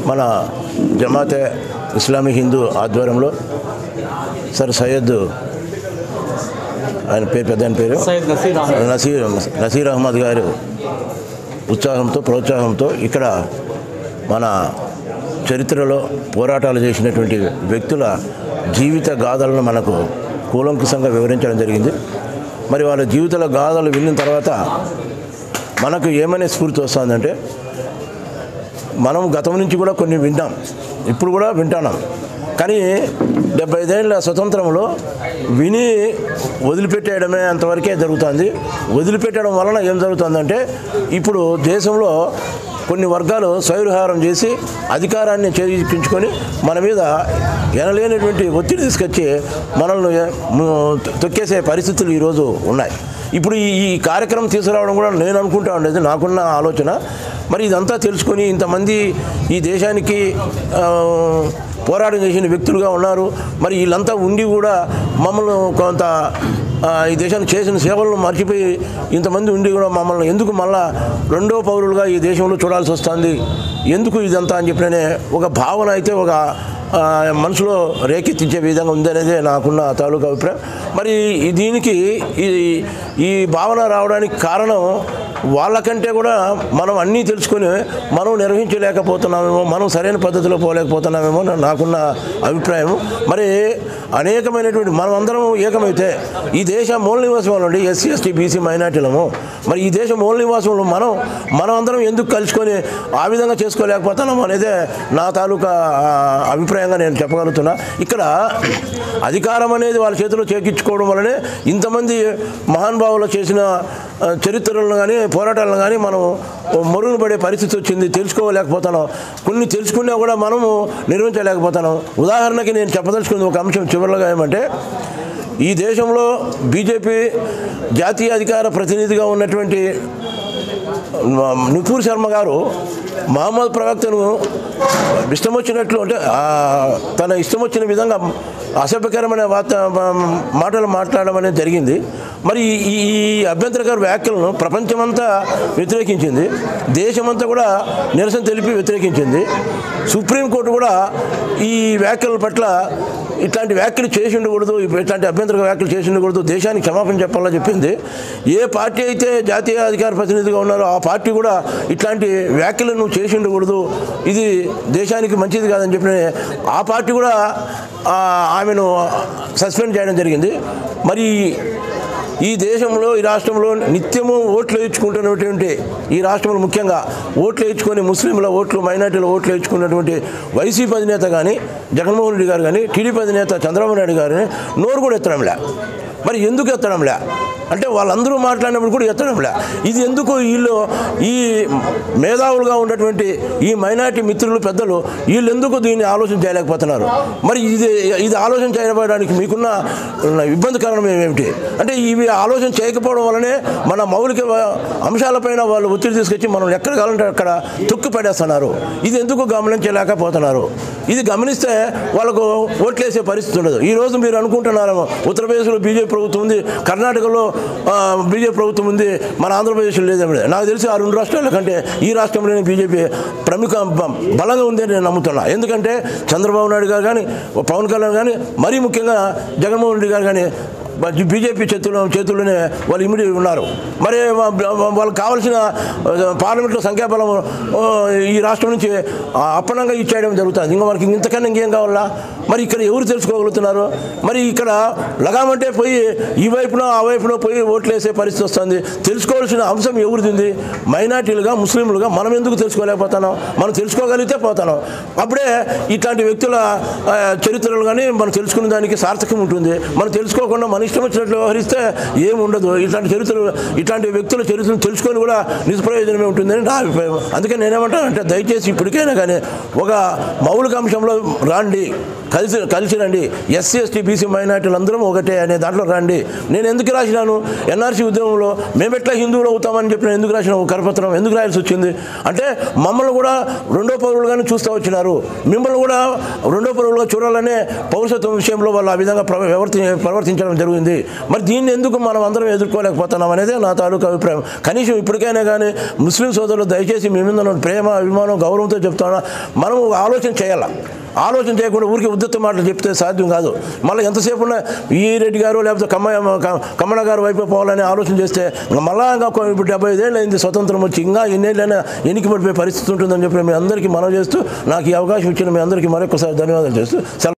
మన జమాతే ఇస్లామీ హిందూ ఆధ్వర్యంలో సర్ సయ్యద్ ఆయన పేరు పెద్ద ఆయన పేరు సయ్యద్ నసీర్ అహ్మద్ నసీర్ నసీర్ అహ్మద్ గారు ఉత్సాహంతో ప్రోత్సాహంతో ఇక్కడ మన చరిత్రలో పోరాటాలు చేసినటువంటి వ్యక్తుల జీవిత గాథలను మనకు కూలంకుశంగా వివరించడం జరిగింది మరి వాళ్ళ జీవితాల గాథలు విన్న తర్వాత మనకు ఏమనే స్ఫూర్తి వస్తుందంటే మనం గతం నుంచి కూడా కొన్ని వింటాం ఇప్పుడు కూడా వింటున్నాం కానీ డెబ్బై ఐదేళ్ళ స్వతంత్రంలో విని వదిలిపెట్టేయడమే అంతవరకే జరుగుతుంది వదిలిపెట్టడం వలన ఏం జరుగుతుందంటే ఇప్పుడు దేశంలో కొన్ని వర్గాలు స్వైరహారం చేసి అధికారాన్ని చేయించుకొని మన మీద ఎనలేనటువంటి ఒత్తిడి తీసుకొచ్చి మనల్ని ము- తొక్కేసే పరిస్థితులు ఈరోజు ఉన్నాయి ఇప్పుడు ఈ ఈ కార్యక్రమం తీసుకురావడం కూడా నేను అనుకుంటా ఉండేది నాకున్న ఆలోచన మరి ఇదంతా తెలుసుకొని ఇంతమంది ఈ దేశానికి ఆ, పోరాటం చేసిన వ్యక్తులుగా ఉన్నారు మరి వీళ్ళంతా ఉండి కూడా మమ్మల్ని కొంత ఆ, ఈ దేశానికి చేసిన సేవలను మర్చిపోయి ఇంతమంది ఉండి కూడా మమ్మల్ని ఎందుకు మళ్ళా రెండో పౌరులుగా ఈ దేశంలో చూడాల్సి వస్తుంది ఎందుకు ఇదంతా అని చెప్పిననే ఒక భావన అయితే ఒక ఆ, మనసులో రేకెత్తించే విధంగా ఉందనేదే నాకున్న తాలూకా అభిప్రాయం మరి ఈ దీనికి ఈ ఈ భావన రావడానికి కారణం వాళ్ళకంటే కూడా మనం అన్నీ తెలుసుకొని మనం నిర్వహించలేకపోతున్నామేమో మనం సరైన పద్ధతిలో పోలేకపోతున్నామేమో నా- నాకున్న అభిప్రాయం మరి అనేకమైనటువంటి మనం అందరం ఏకమైతే ఈ దేశ మూల నివాసం నుండి ఎస్సీ ఎస్టీ బీసీ మైనార్టీలము మరి ఈ దేశ మూల నివాసంలో మనం మనం అందరం ఎందుకు కలుసుకొని ఆ విధంగా చేసుకోలేకపోతున్నాము అనేదే నా తాలూకా ఆ, అభిప్రాయంగా నేను చెప్పగలుగుతున్నా ఇక్కడ అధికారం అనేది వాళ్ళ చేతిలో చేకించుకోవడం వల్లనే ఇంతమంది మహానుభావులు చేసిన ఆ, చరిత్రలను కానీ పోరాటాలను కానీ మనం మరుగున పడే పరిస్థితి వచ్చింది తెలుసుకోలేకపోతున్నాం కొన్ని తెలుసుకున్నా కూడా మనము నిర్వహించలేకపోతున్నాం ఉదాహరణకి నేను చెప్పదలుచుకుంది ఒక అంశం చివరిగా ఏమంటే ఈ దేశంలో బీజేపీ జాతీయ అధికార ప్రతినిధిగా ఉన్నటువంటి నుపూర్ శర్మ గారు మహమ్మద్ ప్రవక్తను ఇష్టం వచ్చినట్లు అంటే ఆ, తన ఇష్టం వచ్చిన విధంగా అసభ్యకరమైన వార్త మాటలు మాట్లాడడం అనేది జరిగింది మరి ఈ ఈ అభ్యంతరకర వ్యాఖ్యలను ప్రపంచమంతా వ్యతిరేకించింది దేశమంతా కూడా నిరసన తెలిపి వ్యతిరేకించింది సుప్రీంకోర్టు కూడా ఈ వ్యాఖ్యల పట్ల ఇట్లాంటి వ్యాఖ్యలు చేసి ఉండకూడదు ఇట్లాంటి అభ్యంతర వ్యాఖ్యలు చేసి ఉండకూడదు దేశానికి క్షమాపణ చెప్పాలని చెప్పింది ఏ పార్టీ అయితే జాతీయ అధికార ప్రతినిధిగా ఉన్నారో ఆ పార్టీ కూడా ఇట్లాంటి వ్యాఖ్యలు నువ్వు చేసి ఉండకూడదు ఇది దేశానికి మంచిది కాదని చెప్పిన ఆ పార్టీ కూడా ఆ, ఆమెను సస్పెండ్ చేయడం జరిగింది మరి ఈ దేశంలో ఈ రాష్ట్రంలో నిత్యము ఓట్లు వేయించుకుంటున్నటువంటి ఈ రాష్ట్రంలో ముఖ్యంగా ఓట్లు వేయించుకొని ముస్లింల ఓట్లు మైనార్టీల ఓట్లు వేయించుకున్నటువంటి వైసీపీ అధినేత కానీ జగన్మోహన్ రెడ్డి గారు కానీ టీడీపీ అధినేత చంద్రబాబు నాయుడు గారిని నోరు కూడా ఎత్తడంలే మరి ఎందుకు ఎత్తడంలే అంటే వాళ్ళందరూ మాట్లాడినప్పుడు కూడా ఎత్తడంలే ఇది ఎందుకు వీళ్ళు ఈ మేధావులుగా ఉన్నటువంటి ఈ మైనార్టీ మిత్రులు పెద్దలు వీళ్ళు ఎందుకు దీన్ని ఆలోచన చేయలేకపోతున్నారు మరి ఇది ఇది ఆలోచన చేయడానికి మీకున్న ఇబ్బంది కారణం ఏమిటి అంటే ఇవి ఆలోచన చేయకపోవడం వల్లనే మన మౌలిక అంశాలపైన వాళ్ళు ఒత్తిడి తీసుకొచ్చి మనం ఎక్కడ కావాలంటే అక్కడ తొక్కు పడేస్తున్నారు ఇది ఎందుకు గమనించలేకపోతున్నారు ఇది గమనిస్తే వాళ్ళకు ఓట్లేసే పరిస్థితి ఉండదు ఈ రోజు మీరు అనుకుంటున్నారు ఉత్తరప్రదేశ్లో బీజేపీ ప్రభుత్వం ఉంది కర్ణాటకలో ఆ, బీజేపీ ప్రభుత్వం ఉంది మన ఆంధ్రప్రదేశ్లో లేదని నాకు తెలిసి ఆ రెండు రాష్ట్రాల కంటే ఈ రాష్ట్రంలోనే బీజేపీ ప్రముఖ బ- బలంగా ఉందని నేను నమ్ముతున్నా ఎందుకంటే చంద్రబాబు నాయుడు గారు కానీ పవన్ కళ్యాణ్ కానీ మరీ ముఖ్యంగా జగన్మోహన్ రెడ్డి గారు కానీ బ- బీజేపీ చేతుల్లో చేతుల్లోనే వాళ్ళు ఇమిడి ఉన్నారు మరి వా- వా- వాళ్ళకి కావాల్సిన ఆ, పార్లమెంట్లో సంఖ్యాబలం ఆ, ఈ రాష్ట్రం నుంచి ఆ, అప్పనంగా ఇచ్చేయడం జరుగుతుంది ఇంకా మనకి ఇంతకన్నా ఇంకేం కావాలా మరి ఇక్కడ ఎవరు తెలుసుకోగలుగుతున్నారు మరి ఇక్కడ లగామంటే పోయి ఈ వైపున ఆ వైపున పోయి ఓట్లు వేసే పరిస్థితి వస్తుంది తెలుసుకోవాల్సిన అంశం ఎవరిది మైనార్టీలుగా ముస్లింలుగా మనం ఎందుకు తెలుసుకోలేకపోతున్నాం మనం తెలుసుకోగలిగితే పోతున్నాం అప్పుడే ఇట్లాంటి వ్యక్తుల ఆ, చరిత్రలు కానీ మనం తెలుసుకునే దానికి సార్థకం ఉంటుంది మనం తెలుసుకోకుండా మన ఇష్టం వచ్చినట్లు వ్యవహరిస్తే ఏమి ఉండదు ఇట్లాంటి చరిత్రలు ఇట్లాంటి వ్యక్తుల చరిత్రను తెలుసుకొని కూడా నిష్ప్రయోజనమే ఉంటుందని నా అభిప్రాయం అందుకే నేనేమంటానంటే దయచేసి ఇప్పటికైనా కానీ ఒక మౌలిక అంశంలో రాండి కలిసి కలిసి రండి ఎస్సీ ఎస్టీ బీసీ మైనార్టీలు అందరం ఒకటే అనే దాంట్లో రండి నేను ఎందుకు రాసినాను ఎన్ఆర్సీ ఉద్యమంలో మేము ఎట్లా హిందువులు అవుతామని చెప్పిన ఎందుకు రాసిన ఒక కరపత్రం ఎందుకు రాయాల్సి వచ్చింది అంటే మమ్మల్ని కూడా రెండో పౌరులుగానే చూస్తూ వచ్చినారు మిమ్మల్ని కూడా రెండో పౌరులుగా చూడాలనే పౌరసత్వం విషయంలో వాళ్ళు ఆ విధంగా ప్రవ- ప్రవర్తి ప్రవర్తించడం జరుగు జరిగిపోయింది మరి దీన్ని ఎందుకు మనం అందరం ఎదుర్కోలేకపోతున్నాం అనేది నా తాలూకు అభిప్రాయం కనీసం ఇప్పటికైనా కానీ ముస్లిం సోదరులు దయచేసి మీ మీద ఉన్న ప్రేమ అభిమానం గౌరవంతో చెప్తున్నా మనం ఆలోచన చేయాలి ఆలోచన చేయకుండా ఊరికి ఉద్దత మాటలు చెప్తే సాధ్యం కాదు మళ్ళీ ఎంతసేపు ఉన్నా ఈ రెడ్డి గారు లేకపోతే కమ్మయ్య క- కమ్మణ గారు వైపు పోవాలని ఆలోచన చేస్తే ఇంకా మళ్ళా ఇంకా కొ- ఇప్పుడు డెబ్బై ఐదేళ్ళు అయింది స్వతంత్రం వచ్చి ఇంకా ఎన్నేళ్ళైనా ఎన్నిక పడిపోయే పరిస్థితి ఉంటుందని చెప్పి మీ అందరికీ మనం చేస్తూ నాకు ఈ అవకాశం ఇచ్చిన మీ అందరికీ మరొకసారి ధన్యవాదాలు చేస్తూ సెలవు